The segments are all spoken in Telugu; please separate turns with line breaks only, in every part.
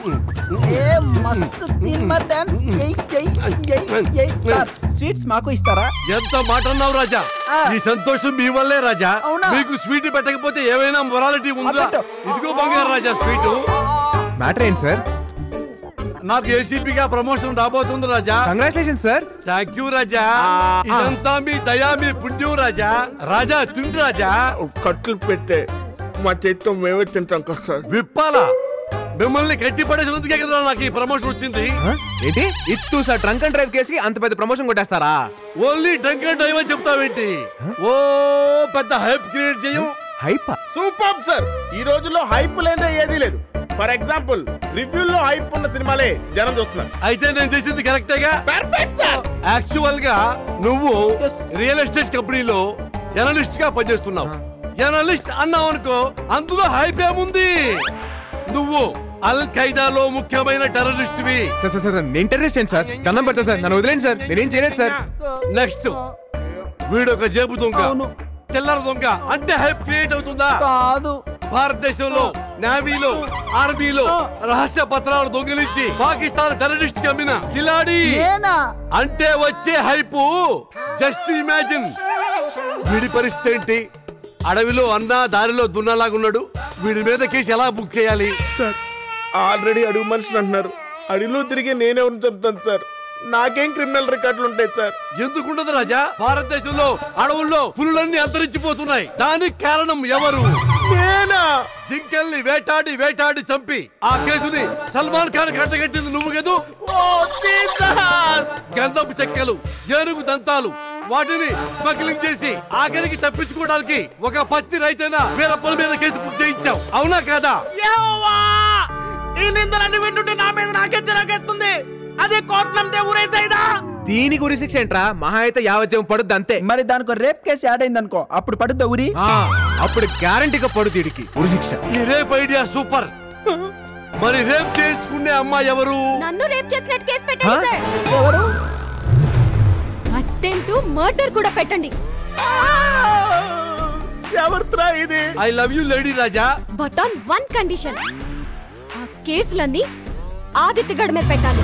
ఏ మస్తు తిన్మర్ డాన్స్ జై జై జై జై సార్ స్వీట్స్ మాకు ఇస్తారా
ఎంత మాట అన్నావు రాజా
ఆ.
ఈ సంతోషం మీ వల్లే రాజా
అవునా?
మీకు స్వీట్ పెట్టకపోతే ఏమైనా మొరాలిటీ ఉందా
పెట్టు.
ఇదిగో బంగారు రాజా స్వీట్
మ్యాటర్ ఏంటి సార్
నాకు ఏసీపీగా ప్రమోషన్ రాబోతుంది రాజా
కంగ్రాచులేషన్ సార్
థ్యాంక్ యూ రాజా ఇదంతా మీ దయా మీ పుణ్యం రాజా రాజా తిండు రాజా
కట్లు పెట్టే మా చేతితో మేమే తింటాం కదా సార్
విప్పాలా మిమ్మల్ని కట్టి పడేసినందుకే కదా నాకు ఈ ప్రమోషన్ వచ్చింది
ఏంటి ఇత్తు సార్ ట్రంక్ అండ్ డ్రైవ్ కేసుకి అంత పెద్ద ప్రమోషన్ కొట్టేస్తారా
ఓన్లీ డ్రంక్ అండ్ డ్రైవ్ అని చెప్తావేంటి ఓ పెద్ద హైప్ క్రియేట్ చేయం
హైప్
సూపర్ సార్ ఈ రోజుల్లో హైప్ లేదే ఏదీ లేదు ఫర్ ఎగ్జాంపుల్ రివ్యూల్లో హైప్ ఉన్న సినిమాలే జనం చూస్తున్నారు
అయితే నేను చేసింది కరెక్టేగా
పర్ఫెక్ట్ సార్
యాక్చువల్ గా నువ్వు
Yes.
రియల్ ఎస్టేట్ కంపెనీలో జర్నలిస్ట్ గా పనిచేస్తున్నావు జర్నలిస్ట్ అన్నావు అనుకో అందులో హైప్ ఏముంది నువ్వు అల్ ఖైదాలో ముఖ్యమైన టెర్రరిస్ట్ వి
సార్ సార్ సార్ నేను టెర్రరిస్ట్ ఏంటి సార్ దండం పెడతా సార్ నన్ను వదిలేండి సార్ నేనేం చేయలేదు సార్
నెక్స్ట్ వీడు ఒక జేబు దొంగ
అవును.
చిల్లర దొంగ అంటే హైప్ క్రియేట్ అవుతుందా
కాదు
భారతదేశంలో నేవీలో ఆర్మీలో రహస్య పత్రాలు దొంగిలించి పాకిస్తాన్ టెర్రరిస్ట్ కమ్మిన కిలాడి
నేనా
అంటే వచ్చే హైపు జస్ట్ ఇమాజిన్ వీడి పరిస్థితి ఏంటి అడవిలో అన్న దారిలో దున్నలాగున్నాడు వీడి మీద కేసు ఎలా బుక్ చేయాలి
సార్ ఆల్రెడీ అడుగు మనుషులు అంటున్నారు అడవిలో తిరిగి నేనెవరిని చెప్తాను సార్ నాకేం క్రిమినల్ రికార్డులు ఉంటాయి సార్
ఎందుకుండదు రాజా భారతదేశంలో అడవుల్లో పులులన్నీ అంతరించిపోతున్నాయి దానికి కారణం ఎవరు
నేనా
జింకల్ని వేటాడి వేటాడి చంపి ఆ కేసుని సల్మాన్ ఖాన్ కట్టగట్టింది నువ్వు కదూ
ఓ జీసస్
గంధపు చెక్కలు ఏనుగు దంతాలు వాటిని స్మగ్లింగ్ చేసి ఆఖరికి తప్పించుకోవడానికి ఒక పత్తి రైతైనా వేరే పని మీద కేసు బుక్ చేయించావు అవునా కాదా
యెహోవా! ఈ నిందలన్నీ వింటుంటే నా మీద నాకే చిరాకేస్తుంది అదే కోట్లంటే ఊరేసేదా
దీని గురి శిక్ష ఏంట్రా మహా అయితే యావజ్యం పడుద్ది అంతే
మరి దానికి రేప్ కేసు యాడ్ అయింది అనుకో అప్పుడు పడుద్దా ఊరి
ఆ, అప్పుడు గ్యారంటీగా పడు దీడికి ఉరి శిక్ష
ఈ రేప్ ఐడియా సూపర్ మరి రేప్ చేయించుకునే అమ్మాయి ఎవరు
నన్ను రేప్ చేసినట్టు కేసు పెట్టండి సార్
ఎవరు
అటెంప్ట్ మర్డర్ కూడా పెట్టండి
ఎవరిత్రా ఇది
ఐ లవ్ యూ లేడీ రాజా
బట్ ఆన్ వన్ కండిషన్ ఆ కేసులన్నీ ఆదిత్య గడ మీద పెట్టాలి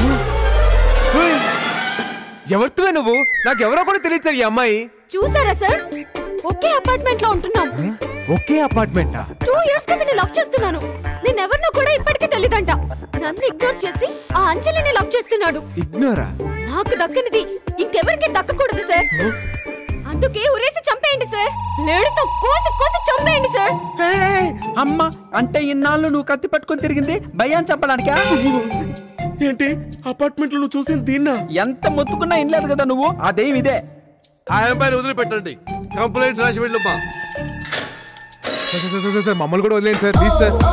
ఎవరితో నువ్వు నాకు ఎవరో కూడా తెలియదు సార్ ఈ అమ్మాయి
చూసారా సార్ ఒకే అపార్ట్మెంట్ లో ఉంటున్నాం
ఒకే అపార్ట్మెంటా
టూ ఇయర్స్ గా నేను లవ్ చేస్తున్నాను నేను ఎవరినో కూడా ఇప్పటికీ తెలీదంట నన్ను ఇగ్నోర్ చేసి ఆ అంజలిని లవ్ చేస్తున్నాడు
ఇగ్నోరా
నాకు దక్కనిది ఇంకెవరికి దక్కకూడదు సార్ అందుకే ఉరేసి చంపేయండి సార్ లేడుతో కోసి కోసి చంపేయండి సార్
ఏయ్, అమ్మ అంటే ఇన్నాళ్ళు నువ్వు కత్తి పట్టుకొని తిరిగింది భయాన్ని చెప్పడానికా
ఏంటి అపార్ట్మెంట్ లో నువ్వు చూసింది దీన్నా
ఎంత మొత్తుకున్నా ఇనలేదు కదా నువ్వు అదేం ఇదే
ఆ అమ్మాయిని వదిలిపెట్టండి కంప్లైంట్ రాసి వెళ్ళమ్మా
sir, sir, sir, sir, sir, మమ్మల్ని కూడా వదిలేండి సార్ ప్లీజ్ సార్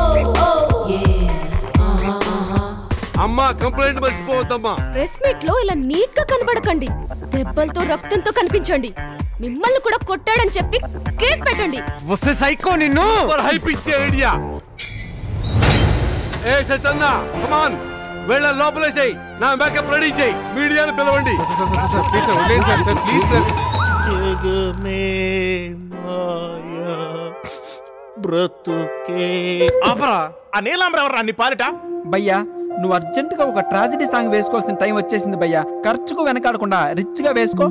అమ్మా కంప్లైంట్ మర్చిపోవద్దమ్మా
ప్రెస్ మీట్ లో ఇలా నీట్ గా కనబడకండి దెబ్బలతో రక్తంతో కనిపించండి మిమ్మల్ని కూడా కొట్టాడని చెప్పి కేసు పెట్టండి
వస్తే సైకో నిన్ను
సూపర్ హైప్ ఇచ్చే ఐడియా ఏ సత్యన్న కమాన్ వెళ్ళ లోపలేసేయ్ నా మేకప్ రెడీ చేయి మీడియాను పిలవండి
sir, sir, sir, sir, please sir వదిలేండి సార్ సార్ ప్లీజ్ సార్
బ్రతుకే ఆపరా ఆ నీలాంబరం రా నీ పాలిట
భయ్యా నువ్వు అర్జెంట్ గా ఒక ట్రాజడీ సాంగ్ వేసుకోవాల్సిన టైం వచ్చేసింది భయ్యా ఖర్చుకు వెనకాడకుండా రిచ్ గా వేసుకో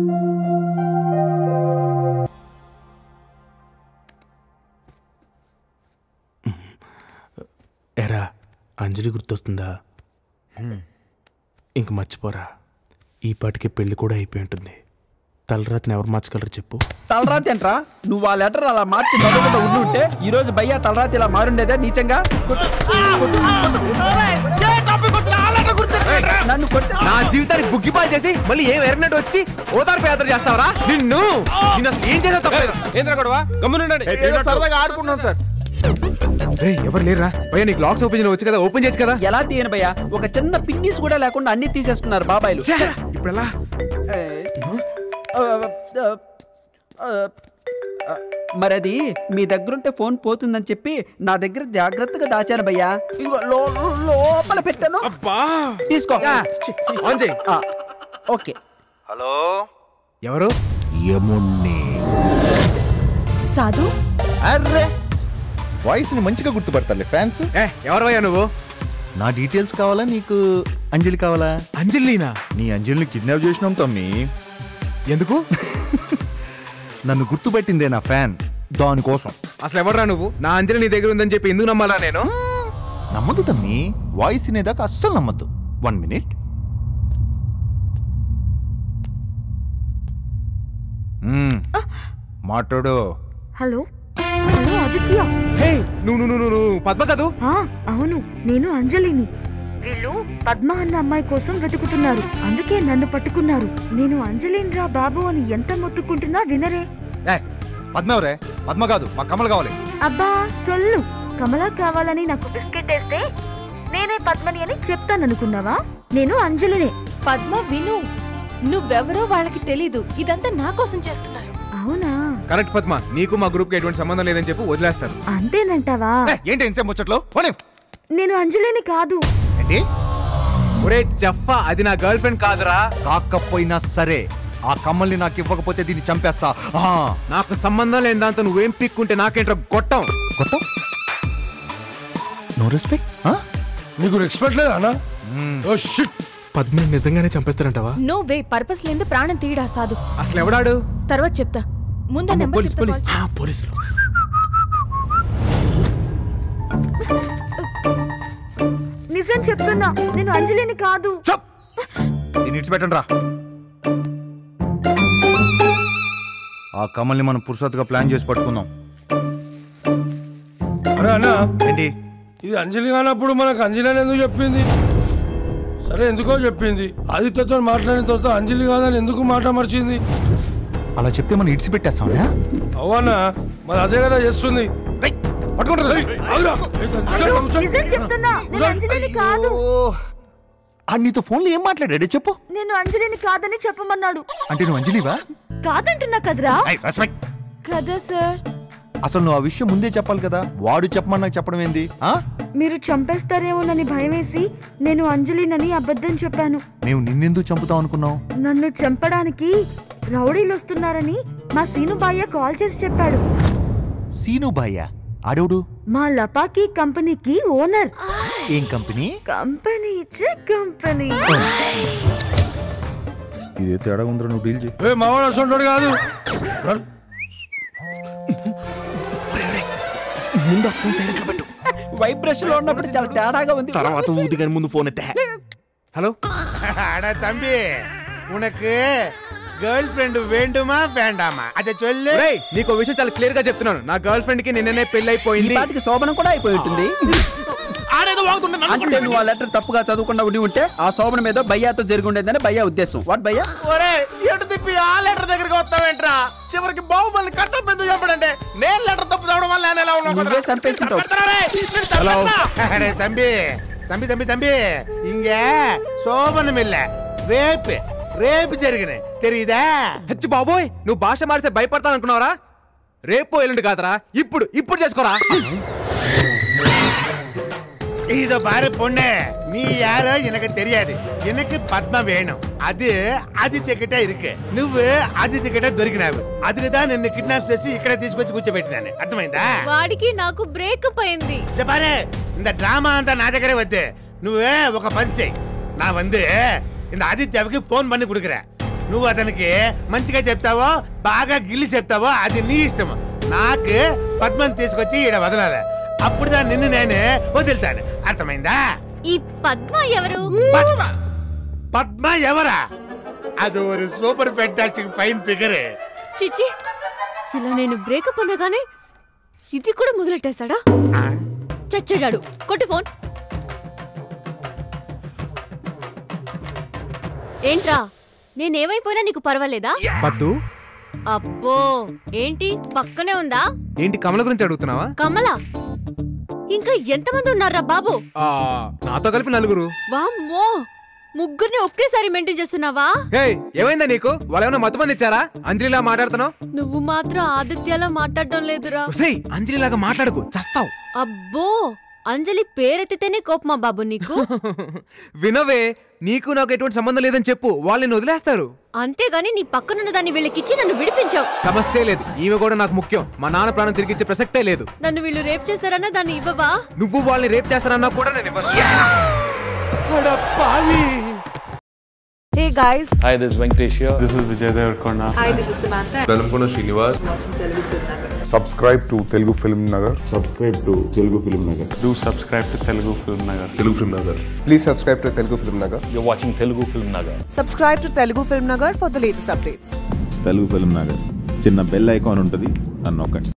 ఎరా అంజలి గుర్తొస్తుందా ఇంక మర్చిపోరా ఈ పాటికి పెళ్లి కూడా అయిపోయి ఉంటుంది తలరాతిని ఎవరు మార్చగలరు చెప్పు
తలరాతి అంట్రా నువ్వు ఆ లెటర్ అలా మార్చి చదవకుండా ఉండి ఉంటే ఈ రోజు భయ్యా తలరాతి ఇలా మారుండేదే నీచంగా కొట్టు, కొట్టు, కొట్టు. నన్ను కొట్టు
నా జీవితానికి బుగ్గిపాలు చేసి మళ్ళీ ఏం ఎరగినట్టు వచ్చి ఓదార్పు యాత్ర చేస్తావరా నిన్ను నిన్ను అసలు ఏం చేసా తప్పలేదు ఏంద్రా గొడవ గమ్మునుండండి
ఏదో సరదాగా ఆడుకుంటున్నాం సార్
ఏయ్, ఎవరు లేరా భయ్యా నీకు లాక్స్ ఓపెన్ చేయవచ్చు కదా ఓపెన్ చేయొచ్చు కదా
ఎలా తీయను భయ్యా ఒక చిన్న పిన్నీస్ కూడా లేకుండా అన్ని తీసేసుకున్నారు బాబాయిలు
ఛే, ఇప్పుడు ఎలా
ఆ, ఆ, ఆ, ఆ, మరి అది మీ దగ్గరుంటే ఫోన్ పోతుందని చెప్పి నా దగ్గర జాగ్రత్తగా దాచాను భయ్యా ఇదిగో లో- లో- లోపల పెట్టాను
అబ్బా
తీసుకో
ఆన్ చేయి
ఆ, ఓకే
హలో
ఎవరు
సాధు
అర్రే వాయిస్ ని మంచిగా గుర్తుపడతారులే ఫ్యాన్స్
ఏ ఎవరు భయ్యా నువ్వు
నా డీటెయిల్స్ కావాలా నీకు అంజలి కావాలా
అంజలినా
నీ అంజలిని కిడ్నాప్ చేసినాం తమ్మి
ఎందుకు
నన్ను గుర్తుపెట్టిందే నా ఫ్యాన్ దానికోసం
అసలు ఎవడరా నువ్వు నా అంజలి నీ దగ్గర ఉందని చెప్పి ఎందుకు నమ్మాలా నేను
నమ్మద్దు తమ్మి వాయిస్ వినేదాకా అస్సలు నమ్మద్దు వన్ మినిట్ మాట్లాడు
హలో హలో ఆదిత్య
హే నువ్వు నువ్వు నువ్వు నువ్వు పద్మ కదూ
ఆ, అవును నేను అంజలిని వీళ్ళు పద్మ అన్న అమ్మాయి కోసం వెతుకుతున్నారు అందుకే నన్ను పట్టుకున్నారు నేను అంజలిని రా బాబు అని ఎంత మొత్తుకుంటున్నా వినరే
ఏ పద్మ ఎవరే పద్మ కాదు మా కమల కావాలి
అబ్బా సొల్లు కమలా కావాలని నాకు బిస్కెట్ వేస్తే నేనే పద్మని అని చెప్తాననుకున్నావా నేను అంజలినే
పద్మ విను నువ్వెవరో వాళ్ళకి తెలీదు ఇదంతా నా కోసం చేస్తున్నారు
అవునా
కరెక్ట్ పద్మ నీకు మా గ్రూప్ కి ఎటువంటి సంబంధం లేదని చెప్పి వదిలేస్తారు
అంతేనంటావా
ఏ, ఏంటి ఎంతసేపు ముచ్చట్లో పోనీ
నేను అంజలిని కాదు
ఏంటి
ఒరే జఫా అది నా గర్ల్ ఫ్రెండ్ కాదురా
కాకపోయినా సరే ఆ కమ్మల్ని నాకు ఇవ్వకపోతే దీన్ని చంపేస్తా ఆ,
నాకు సంబంధం లేని దాంతో నువ్వేం పిక్కుంటే నాకేంట్రా గొట్టం
కొత్త నో రెస్పెక్ట్
నీకు రెస్పెక్ట్ లేదా అన్న ఓ షిట్
పద్మని నిజంగానే చంపేస్తారంటావా
నో వే పర్పస్ లేని ప్రాణం తీయడా సాదు
అసలు ఎవడాడు
తర్వాత చెప్తా ముందు ఆ నెంబర్
పోలీస్,
చెప్తా
పోలీస్.
కాల్
ఆ, పోలీసులు
నిజం చెప్తున్నా నేను అంజలిని కాదు
చప్ దీన్ని ఇచ్చిపెట్టండి రా ఆ కమల్ని మనం పురుషత్తుగా ప్లాన్ చేసి పట్టుకుందాం
అరే అన్న
ఏంటి
ఇది అంజలి కానప్పుడు మనకు అంజలి అని ఎందుకు చెప్పింది సరే ఎందుకో చెప్పింది ఆదిత్యతో మాట్లాడిన తర్వాత అంజలి కాదని ఎందుకు మాట మర్చింది
అలా చెప్తే మనం ఇడిచి పెట్టేస్తాం
అవునా మరి అదే కదా చేస్తుంది పట్టుకుంటారు ఆగురా. ఏయ్, నిమిషం, నిమిషం.
నిజం చెప్తున్నా నేను అంజలిని కాదు
ఆ నీతో ఫోన్లో ఏం మాట్లాడాడే చెప్పు
నేను అంజలిని కాదని చెప్పమన్నాడు
అంటే నువ్వు అంజలివా
కాదంటున్నా కదరా
ఐ, రెస్పెక్ట్.
కదా సార్
అసలు నువ్వు ఆ విషయం ముందే చెప్పాలి కదా వాడు చెప్పమని నాకు చెప్పడం ఏంది ఆ?
మీరు చంపేస్తారేమోనని భయమేసి నేను అంజలినని అబద్ధం చెప్పాను
మేము నిన్నెందుకు చంపుతాం అనుకున్నావు
నన్ను చంపడానికి రౌడీలు వస్తున్నారని మా సీనుబాయ్య కాల్ చేసి చెప్పాడు
సీను బాయ్య ఆడవుడు
మా లపాకీ కంపెనీకి ఓనర్
ఏం కంపెనీ
కంపెనీ ఇచ్చే కంపెనీ
ఇదే తేడా ఉందిరా నువ్వు డీల్ చేయి
ఏ మావాడు అసలు కాదు నడు.
ముందు ఆ ఫోన్ సైలెంట్ లో పెట్టు
వైబ్రేషన్ లో ఉన్నప్పుడు చాలా తేడాగా ఉంది
తర్వాత ఊది కానీ ముందు ఫోన్ ఎత్తే
హలో
அட தம்பி உனக்கு கேர்ள் ஃப்ரெண்டு வேண்டுமா வேண்டாமா அதை சொல்லு
రేయ్ నీకు విషయం చాలా క్లియర్ గా చెప్తున్నాను నా గర్ల్ ఫ్రెండ్ కి నిన్ననే పెళ్లి
ఈ
అయిపోయింది
పాటికి శోభనం కూడా అయిపోయి ఉంటుంది
ఆడేదో వాగుతుంటే నన్ను
అంటే నువ్వు ఆ లెటర్ తప్పుగా చదవకుండా ఉండి ఉంటే ఆ శోభనం మీద భయ్యాతో జరిగి ఉండేదని భయ్యా ఉద్దేశం వాట్ భయ్యా
ఒరే ఎటు తిప్పి ఆ లెటర్ దగ్గరికి వస్తావేంట్రా చివరికి బాహుబలి కట్టప్ ఎందుకు చెప్పడంటే నేను లెటర్ తప్పు చదవడం వల్ల నేను ఎలా
నువ్వే చంపేసింటావు
హలో అరే தம்பி தம்பி தம்பி தம்பி இங்க சோபனம் இல்ல ரேப் రేపు జరిగినాయి తెలీదా
హచ్చి బాబోయ్ నువ్వు భాష మారిస్తే భయపడతాను అనుకున్నావరా రేపు ఎల్లుండి కాదరా ఇప్పుడు ఇప్పుడు చేసుకోరా
இத பாரு பொண்ணு நீ யாரோ எனக்கு தெரியாது எனக்கு பத்மா வேணும் அது ఆదిత్య కిட்ட ఇருக்கு నువ్వు ఆదిత్య కిட்ட దొరికినావు అందుకు దా నిన్ను కిడ్నాప్ చేసి ఇక్కడ తీసుకొచ్చి కూర్చోబెట్టినాను అర్థమైందా
వాడికి నాకు బ్రేకప్ అయింది
ఇద పారే இந்த డ్రామా అంతా నా దగ్గరే వద్దు నువ్వు ఒక పని చెయ్యి నా వందు இந்த ఆదిత్యకి ఫోన్ பண்ணி கொடுக்குறேன் నువ్వు అతనికి మంచిగా చెప్తావో బాగా గిల్లి చెప్తావో అది నీ ఇష్టం నాకు పద్మని తీసుకొచ్చి ఈడ వదలాలి అప్పుడు దా నిన్ను నేనే వదులుతాను అర్థమైందా
ఈ పద్మ ఎవరు
పద్మ పద్మ ఎవరా అది ஒரு సూపర్ ఫెంటాస్టిక్ ఫైన్ ఫిగర్
చిచ్చి ఇలా నేను బ్రేకప్ అనగానే ఇది కూడా మొదలెట్టేశాడా చచ్చాడు కొట్టు ఫోన్ ఏంట్రా నేనేమైపోయినా నీకు పర్వాలేదా
పద్దు
అబ్బో ఏంటి పక్కనే ఉందా
ఏంటి కమల గురించి అడుగుతున్నావా
కమల ఇంకా ఎంతమంది ఉన్నారా బాబు
ఆ, నాతో కలిపి నలుగురు
వామ్మో ముగ్గురిని ఒకేసారి మెయింటైన్ చేస్తున్నావా
హే ఏమైందా నీకు వాళ్ళు ఏమైనా మత్తు మంది ఇచ్చారా అంజలిలా మాట్లాడుతున్నావు
నువ్వు మాత్రం ఆదిత్యలా మాట్లాడడం లేదురా
ఒసేయ్ అంజలిలాగా మాట్లాడకు చస్తావు
అబ్బో అంజలి పేరెత్తితేనే కోపమా బాబు నీకు
వినవే నీకు నాకు ఎటువంటి సంబంధం లేదని చెప్పు వాళ్ళు నిన్ను వదిలేస్తారు
అంతేగాని నీ పక్కనున్న దాన్ని వీళ్ళకిచ్చి నన్ను విడిపించావు
సమస్య లేదు ఈమె కూడా నాకు ముఖ్యం మా నాన్న ప్రాణం తిరిగిచ్చే ప్రసక్తే లేదు
నన్ను వీళ్ళు రేప్ చేస్తారన్నా దాన్ని ఇవ్వవా
నువ్వు వాళ్ళని రేప్ చేస్తానన్నా కూడా నేను ఇవ్వను
Hey guys,
Hi, this is Venkatesh here. This is Vijay Devarkonda.
hi, this is Samantha.
Velankonda Srinivas subscribe to Telugu film Nagar subscribe to Telugu film Nagar
Do subscribe to Telugu Film Nagar.
Telugu film Nagar
please subscribe to Telugu film Nagar
You're watching Telugu Film Nagar.
Subscribe to Telugu Film Nagar for the latest updates.
Telugu film Nagar చిన్న బెల్ ఐకాన్ ఉంటుంది అని నొక్కండి